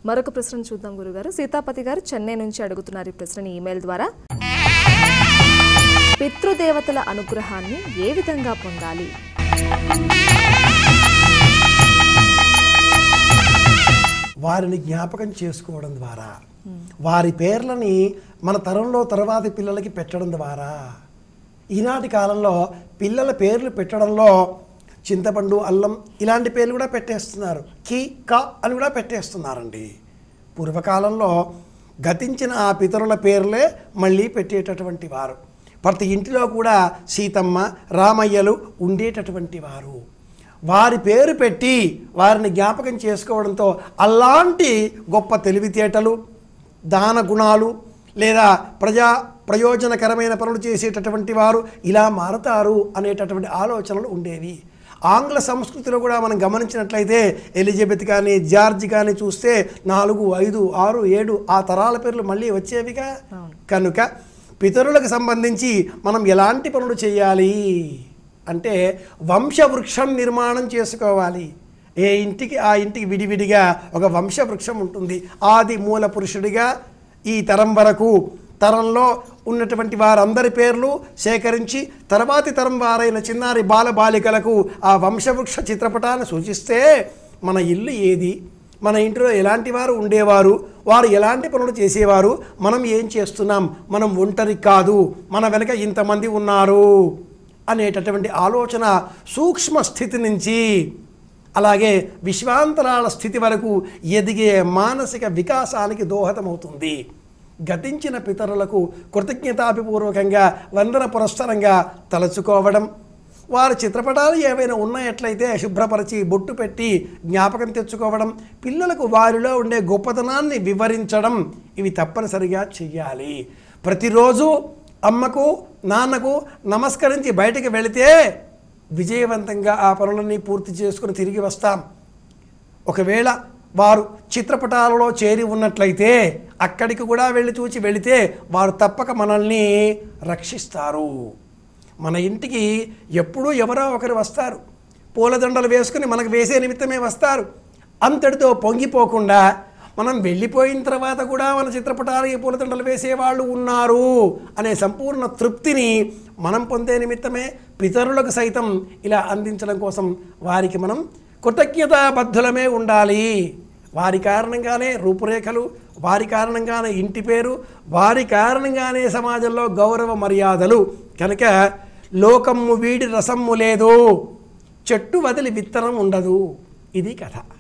మరొక ప్రశ్న చూద్దాం గురుగారు సీతాపతి గారు చెన్నై నుంచి అడుగుతున్నారు ఈ ప్రశ్నని ఈమెయిల్ ద్వారా పితృదేవతల అనుగ్రహాన్ని ఏ విధంగా పొందాలి వారిని జ్ఞాపకం చేసుకోవడం ద్వారా వారి పేర్లని మన తరంలో తర్వాతి పిల్లలకి పెట్టడం ద్వారా ఈనాటి కాలంలో పిల్లల పేర్లు పెట్టడంలో చింతపండు అల్లం ఇలాంటి పేర్లు కూడా పెట్టేస్తున్నారు కి క అని కూడా పెట్టేస్తున్నారండి పూర్వకాలంలో గతించిన ఆ పితరుల పేర్లే మళ్ళీ పెట్టేటటువంటి వారు ప్రతి ఇంటిలో కూడా సీతమ్మ రామయ్యలు ఉండేటటువంటి వారు వారి పేరు పెట్టి వారిని జ్ఞాపకం చేసుకోవడంతో అలాంటి గొప్ప తెలివితేటలు దాన గుణాలు లేదా ప్రజా ప్రయోజనకరమైన పనులు చేసేటటువంటి వారు ఇలా మారతారు అనేటటువంటి ఆలోచనలు ఉండేవి ఆంగ్ల సంస్కృతిలో కూడా మనం గమనించినట్లయితే ఎలిజబెత్ కానీ జార్జ్ కానీ చూస్తే నాలుగు ఐదు ఆరు ఏడు ఆ తరాల పేర్లు మళ్ళీ వచ్చేవిగా కనుక పితరులకు సంబంధించి మనం ఎలాంటి పనులు చేయాలి అంటే వంశవృక్షం నిర్మాణం చేసుకోవాలి ఏ ఇంటికి ఆ ఇంటికి విడివిడిగా ఒక వంశవృక్షం ఉంటుంది ఆది మూల పురుషుడిగా ఈ తరం వరకు తరంలో ఉన్నటువంటి వారందరి పేర్లు సేకరించి తర్వాతి తరం వారైన చిన్నారి బాల బాలికలకు ఆ వంశవృక్ష చిత్రపటాన్ని సూచిస్తే మన ఇల్లు ఏది మన ఇంటిలో ఎలాంటి వారు ఉండేవారు వారు ఎలాంటి పనులు చేసేవారు మనం ఏం చేస్తున్నాం మనం ఒంటరి కాదు మన వెనక ఇంతమంది ఉన్నారు అనేటటువంటి ఆలోచన సూక్ష్మ స్థితి నుంచి అలాగే విశ్వాంతరాల స్థితి వరకు ఎదిగే మానసిక వికాసానికి దోహదమవుతుంది గతించిన పితరులకు కృతజ్ఞతాభిపూర్వకంగా వందన పురస్సరంగా తలుచుకోవడం వారి చిత్రపటాలు ఏవైనా ఉన్నట్లయితే శుభ్రపరిచి బొట్టు పెట్టి జ్ఞాపకం తెచ్చుకోవడం పిల్లలకు వారిలో ఉండే గొప్పతనాన్ని వివరించడం ఇవి తప్పనిసరిగా చెయ్యాలి ప్రతిరోజు అమ్మకు నాన్నకు నమస్కరించి బయటికి వెళితే విజయవంతంగా ఆ పనులన్నీ పూర్తి చేసుకుని తిరిగి వస్తాం ఒకవేళ వారు చిత్రపటాలలో చేరి ఉన్నట్లయితే అక్కడికి కూడా వెళ్ళి చూచి వెళితే వారు తప్పక మనల్ని రక్షిస్తారు మన ఇంటికి ఎప్పుడూ ఎవరో ఒకరు వస్తారు పూలదండలు వేసుకుని మనకు వేసే నిమిత్తమే వస్తారు అంతటితో పొంగిపోకుండా మనం వెళ్ళిపోయిన తర్వాత కూడా మన చిత్రపటాలకి పూలదండలు వేసేవాళ్ళు ఉన్నారు అనే సంపూర్ణ తృప్తిని మనం పొందే నిమిత్తమే పితరులకు సైతం ఇలా అందించడం కోసం వారికి మనం కృతజ్ఞతాబద్ధులమే ఉండాలి వారి కారణంగానే రూపురేఖలు వారి కారణంగానే ఇంటి పేరు వారి కారణంగానే సమాజంలో గౌరవ మర్యాదలు కనుక లోకమ్ము వీడి రసమ్ము లేదు చెట్టు వదిలి విత్తనం ఉండదు ఇది కథ